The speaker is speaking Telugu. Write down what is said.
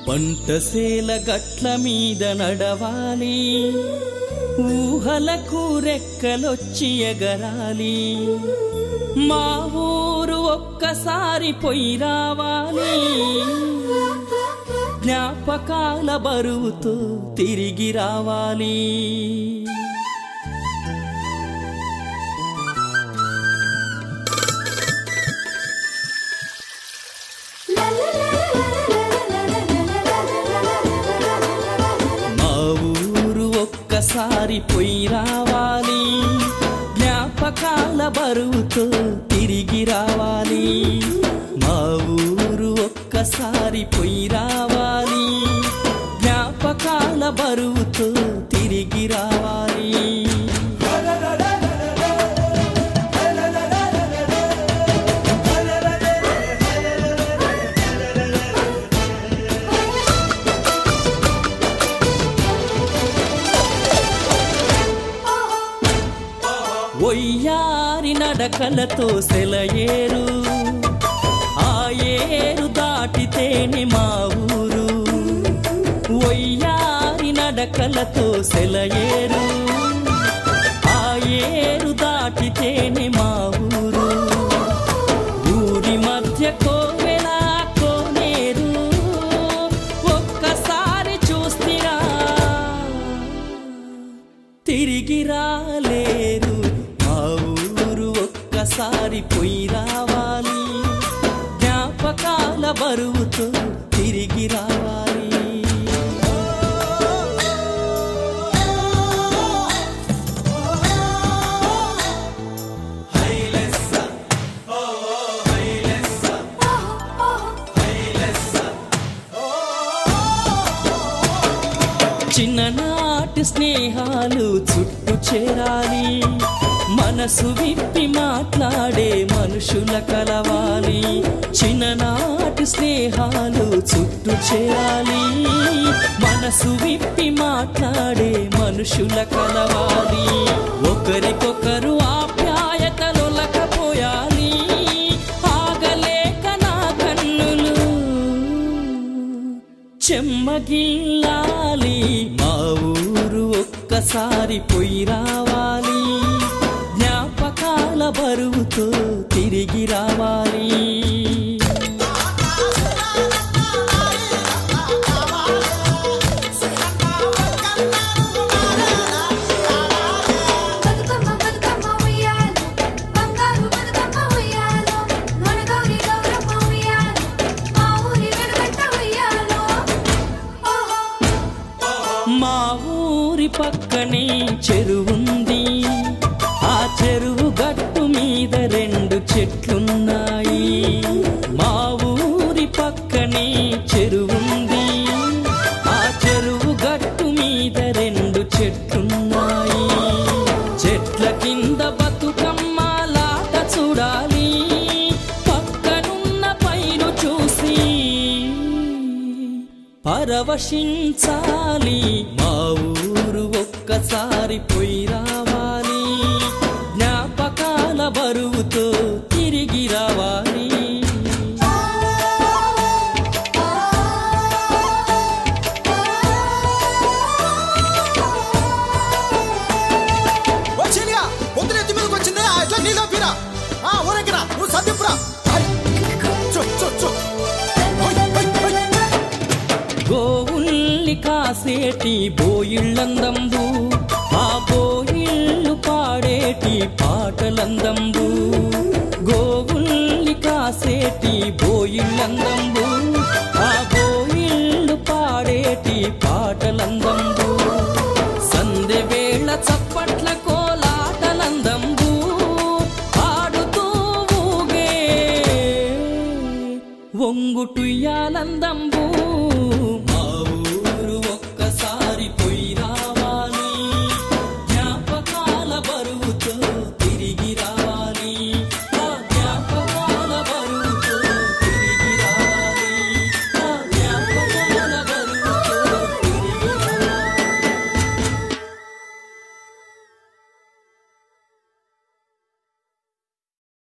పంటసేల గట్ల మీద నడవాలి ఊహలకు రెక్కలొచ్చి ఎగరాలి మా ఊరు ఒక్కసారి పొయ్యి రావాలి జ్ఞాపకాల బరువుతో తిరిగి రావాలి మా ఊరు ఒక్కసారి పొయ్యి రావాలి జ్ఞాపకాల బరువుతో తిరిగి రావాలి మా ఊరు ఒక్కసారి పొయ్యి రావాలి జ్ఞాపకాల బరువుతో తిరిగి రావాలి ఒయ్యారి నడకలతో సెలయేరు ఆ ఏరు దాటితేనే మా ఊరు ఒయ్యారి నడకలతో సెలయేరు ఆ ఏరు దాటితేనే మా ఊరు ఊరి మధ్య కోవెల కోనేరు ఒక్కసారి చూస్తిరా తిరిగి రాలేరు మా ఊరు ఒక్కసారి పొయ్యి రావాలి జ్ఞాపకాల బరువుతో తిరిగి రావాలి చిన్ననాటి స్నేహాలు చుట్టూ చేరాలి మనసు విప్పి మాట్లాడే మనుషుల కలవాలి చిన్ననాటి స్నేహాలు చుట్టూ చేరాలి మనసు విప్పి మాట్లాడే మనుషుల కలవాలి ఒకరికొకరు ఆప్యాయతలొలకపోయాలి ఆగలేక నా కన్నులు చెమ్మగిల్లాలి మా ఊరు ఒక్కసారి పొయ్యి రావాలి జ్ఞాపకాల బరువుతో తిరిగి రావాలి బతుకమ్మ బతుకమ్మ ఉయ్యాలో బంగారు బతుకమ్మ ఉయ్యాలో మనగౌరి గౌరమ్మ ఉయ్యాలో మా ఊరి వెనుగంట ఉయ్యాలో ఓహో మా ఊరి పక్కనే చెరువుంది ఆ చెరువు గట్టు మీద రెండు చెట్లున్నాయి మా ఊరి పక్కనే చెరువుంది ఆ చెరువు గట్టు మీద రెండు చెట్లున్నాయి చెట్ల కింద బతుకమ్మ లాట చూడాలి పక్కనున్న పైరు చూసి పరవశించాలి మా ఊరు ఒక్కసారి పొయ్యి రావాలి జ్ఞాపకాల బరువుతో తిరిగి రావాలి వచ్చిందిగా పొద్దున ఎత్తి మీదకి వచ్చింది ఆ ఎట్లా నీళ్ళు పిరా ఆ ఊరెక్కిరా నువ్వు సర్దిప్పురా చూ చూ చూ హోయ్, హోయ్, హోయ్. గోవుల్ని కాసేటి బోయిళ్ళందంబు ఆ బోయిళ్ళు పాడేటి పాటలందంబు గోవుల్ని కాసేటి బోయిళ్ళందంబు ఆ బోయిళ్ళు పాడేటి పాటలందంబు సందె వేళ చప్పట్ల కోలాటలందంబు ఆడుతూ ఊగే ఒంగుటుయ్యాలందంబు